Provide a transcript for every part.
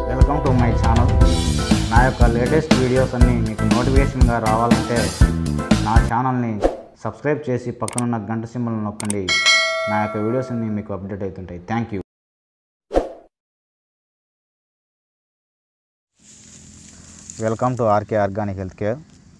welcome to my channel నా యొక్క latest videos అన్నీ మీకు నోటిఫికేషన్గా రావాలంటే నా ఛానల్ని సబ్స్క్రైబ్ చేసి పక్కనున్న గంట సింబల్ నొక్కండి నా యొక్క వీడియోస్ అన్నీ మీకు అప్డేట్ అవుతుంటాయి thank you welcome to RK organic health care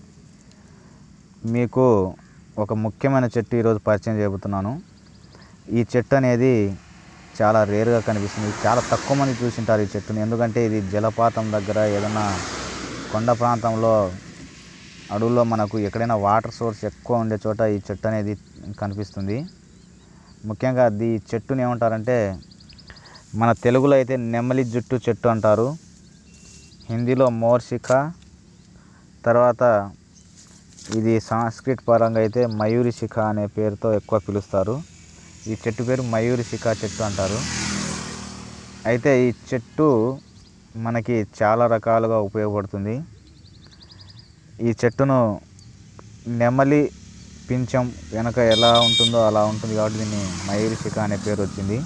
మీకు ఒక ముఖ్యమైన చెట్టు ఈరోజు పరిచయం చేయబోతున్నాను ఈ చెట్టు అనేది చాలా రేరుగా కనిపిస్తుంది చాలా తక్కువ మంది చూసింటారు ఈ చెట్టుని ఎందుకంటే ఇది జలపాతం దగ్గర ఏదైనా కొండ ప్రాంతంలో అడవుల్లో మనకు ఎక్కడైనా వాటర్ సోర్స్ ఎక్కువ ఉండే చోట ఈ చెట్టు అనేది కనిపిస్తుంది ముఖ్యంగా ఈ చెట్టుని ఏమంటారంటే మన తెలుగులో అయితే నెమలి జుట్టు చెట్టు అంటారు హిందీలో మోర్షిక తర్వాత ఇది సాంస్క్రిట్ పరంగా అయితే మయూరి శిఖ అనే పేరుతో ఎక్కువ పిలుస్తారు ఈ చెట్టు పేరు మయూరి శిఖ చెట్టు అంటారు అయితే ఈ చెట్టు మనకి చాలా రకాలుగా ఉపయోగపడుతుంది ఈ చెట్టును నెమలి పింఛం వెనక ఎలా ఉంటుందో అలా ఉంటుంది కాబట్టి దీన్ని మయూరి శిఖ అనే పేరు వచ్చింది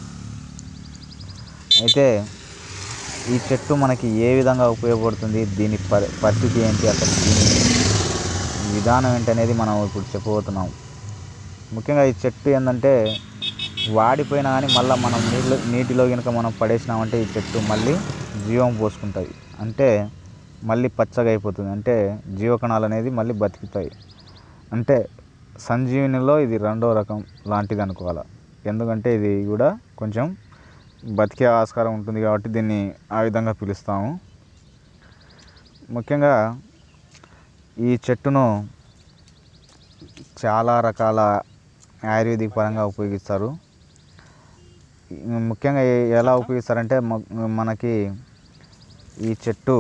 అయితే ఈ చెట్టు మనకి ఏ విధంగా ఉపయోగపడుతుంది దీని పరి పరిస్థితి ఏంటి అసలు దీని విధానం ఏంటి అనేది మనం ఇప్పుడు చెప్పబోతున్నాం ముఖ్యంగా ఈ చెట్టు ఏంటంటే వాడిపోయినా కానీ మళ్ళీ మనం నీళ్ళు నీటిలో కనుక మనం పడేసినామంటే ఈ చెట్టు మళ్ళీ జీవం పోసుకుంటుంది అంటే మళ్ళీ పచ్చగా అయిపోతుంది అంటే జీవకణాలు అనేది మళ్ళీ బతుకుతాయి అంటే సంజీవినిలో ఇది రెండో రకం లాంటిది అనుకోవాలి ఎందుకంటే ఇది కూడా కొంచెం బతికే ఆస్కారం ఉంటుంది కాబట్టి దీన్ని ఆ విధంగా పిలుస్తాము ముఖ్యంగా ఈ చెట్టును చాలా రకాల ఆయుర్వేదిక్ పరంగా ఉపయోగిస్తారు ముఖ్యంగా ఏ- ఎలా ఉపయోగిస్తారంటే మ- మనకి ఈ చెట్టు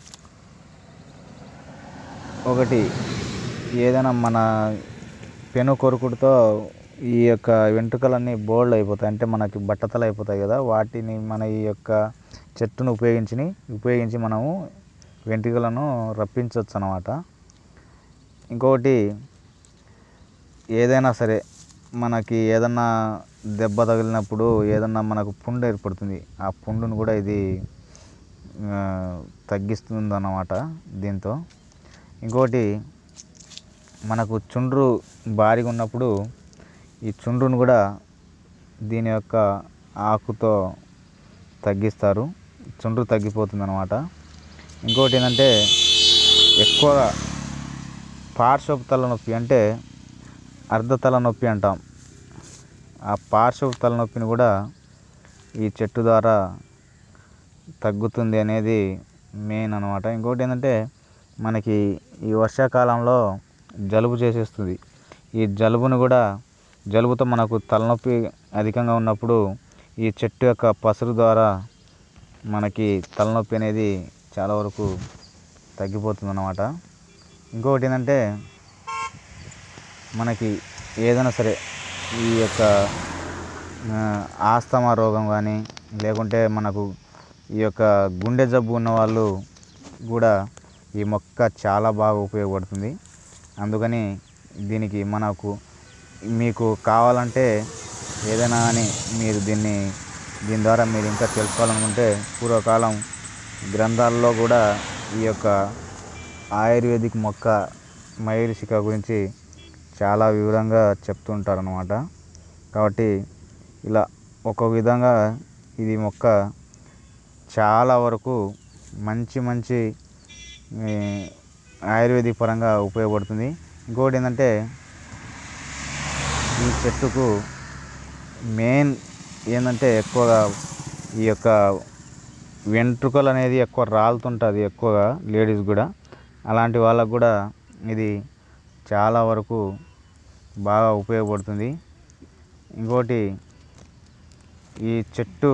ఒకటి ఏదైనా మన పెను కొరుకుడుతో ఈ యొక్క వెంట్రుకలన్నీ బోల్డ్ అయిపోతాయి అంటే మనకి బట్టతలు అయిపోతాయి కదా వాటిని మన ఈ యొక్క చెట్టును ఉపయోగించి ఉపయోగించి మనము వెంట్రుకలను రప్పించవచ్చు అన్నమాట ఇంకొకటి ఏదైనా సరే మనకి ఏదన్నా దెబ్బ తగిలినప్పుడు ఏదన్నా మనకు పుండు ఏర్పడుతుంది ఆ పుండును కూడా ఇది ఆ, తగ్గిస్తుంది అన్నమాట దీంతో ఇంకోటి మనకు చుండ్రు భారీగా ఉన్నప్పుడు ఈ చుండ్రును కూడా దీని యొక్క ఆకుతో తగ్గిస్తారు చుండ్రు తగ్గిపోతుంది అనమాట ఇంకోటి ఏంటంటే ఎక్కువగా పార్శ్వపు తలనొప్పి అంటే అర్ధ తలనొప్పి అంటాం ఆ పార్శ్వపు తలనొప్పిని కూడా ఈ చెట్టు ద్వారా తగ్గుతుంది అనేది మెయిన్ అనమాట ఇంకోటి ఏంటంటే మనకి ఈ వర్షాకాలంలో జలుబు చేసేస్తుంది ఈ జలుబును కూడా జలుబుతో మనకు తలనొప్పి అధికంగా ఉన్నప్పుడు ఈ చెట్టు యొక్క పసరు ద్వారా మనకి తలనొప్పి అనేది చాలా వరకు తగ్గిపోతుంది అన్నమాట ఇంకొకటి ఏంటంటే మనకి ఏదైనా సరే ఈ యొక్క ఆ, ఆస్తమా రోగం కానీ లేకుంటే మనకు ఈ యొక్క గుండె జబ్బు ఉన్న వాళ్ళు కూడా ఈ మొక్క చాలా బాగా ఉపయోగపడుతుంది అందుకని దీనికి మనకు మీకు కావాలంటే ఏదైనా కానీ మీరు దీన్ని దీని ద్వారా మీరు ఇంకా తెలుసుకోవాలనుకుంటే పూర్వకాలం గ్రంథాల్లో కూడా ఈ యొక్క ఆయుర్వేదిక్ మొక్క మయూరిశిక గురించి చాలా వివరంగా చెప్తుంటారు అనమాట కాబట్టి ఇలా ఒక విధంగా ఇది మొక్క చాలా వరకు మంచి మంచి ఈ, ఆయుర్వేదిక్ పరంగా ఉపయోగపడుతుంది ఇంకోటి ఏంటంటే ఈ చెట్టుకు మెయిన్ ఏంటంటే ఎక్కువగా ఈ యొక్క వెంట్రుకలు అనేది ఎక్కువ రాలుతుంటుంది ఎక్కువగా లేడీస్ కూడా అలాంటి వాళ్ళకు కూడా ఇది చాలా వరకు బాగా ఉపయోగపడుతుంది ఇంకోటి ఈ చెట్టు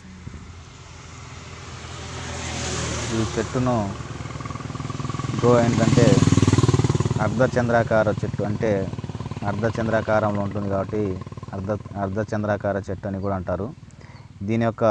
ఈ చెట్టును ఇంకో ఏంటంటే అర్ధచంద్రాకార చెట్టు అంటే అర్ధచంద్రాకారంలో ఉంటుంది కాబట్టి అర్ధ అర్ధచంద్రాకార చెట్టు అని కూడా అంటారు దీని యొక్క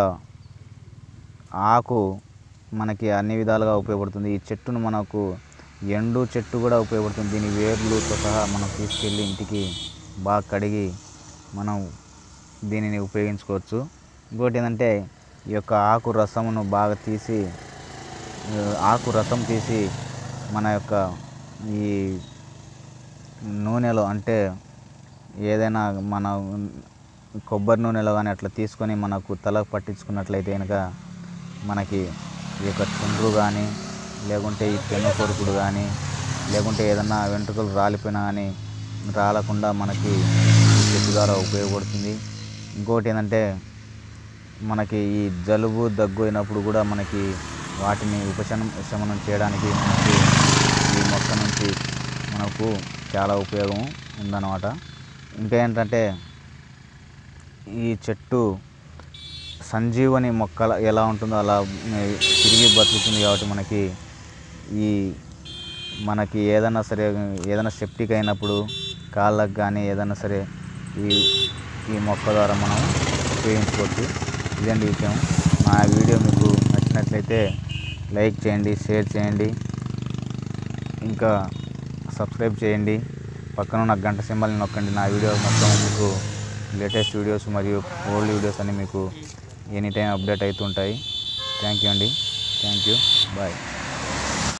ఆకు మనకి అన్ని విధాలుగా ఉపయోగపడుతుంది ఈ చెట్టును మనకు ఎండు చెట్టు కూడా ఉపయోగపడుతుంది దీని వేర్లతో సహా మనం తీసుకెళ్ళి ఇంటికి బాగా కడిగి మనం దీనిని ఉపయోగించుకోవచ్చు ఇంకోటి ఏంటంటే ఈ యొక్క ఆకు రసమును బాగా తీసి ఆ, ఆకు రసం తీసి మన యొక్క ఈ నూనెలో అంటే ఏదైనా మన కొబ్బరి నూనెలో కానీ అట్లా తీసుకొని మనకు తలకు పట్టించుకున్నట్లయితే కనుక మనకి ఈ యొక్క చుండ్రు కానీ లేకుంటే ఈ పెన్ను కొరుకుడు కానీ లేకుంటే ఏదన్నా వెంట్రుకలు రాలిపోయినా కానీ రాలకుండా మనకి ఈ చెట్టు ద్వారా ఉపయోగపడుతుంది ఇంకోటి ఏంటంటే మనకి ఈ జలుబు దగ్గు అయినప్పుడు కూడా మనకి వాటిని ఉపశమనం శమనం చేయడానికి మనకి ఈ మొక్క నుంచి మనకు చాలా ఉపయోగం ఉందన్నమాట ఇంకా ఏంటంటే ఈ చెట్టు సంజీవని మొక్క ఎలా ఉంటుందో అలా తిరిగి బతుకుతుంది కాబట్టి మనకి ఈ మనకి ఏదైనా సరే ఏదైనా సెప్టిక్ అయినప్పుడు కాళ్ళకు కానీ ఏదైనా సరే ఈ ఈ మొక్క ద్వారా మనం ఉపయోగించుకోవచ్చు ఇదండి విషయం నా వీడియో మీకు నచ్చినట్లయితే లైక్ చేయండి షేర్ చేయండి ఇంకా సబ్స్క్రైబ్ చేయండి పక్కన ఉన్న గంట సింబల్ని నొక్కండి నా వీడియో మొత్తం మీకు లేటెస్ట్ వీడియోస్ మరియు ఓల్డ్ వీడియోస్ అన్నీ మీకు ఎనీ టైం అప్డేట్ అవుతుంటాయి థ్యాంక్ యూ అండి థ్యాంక్ యూ బాయ్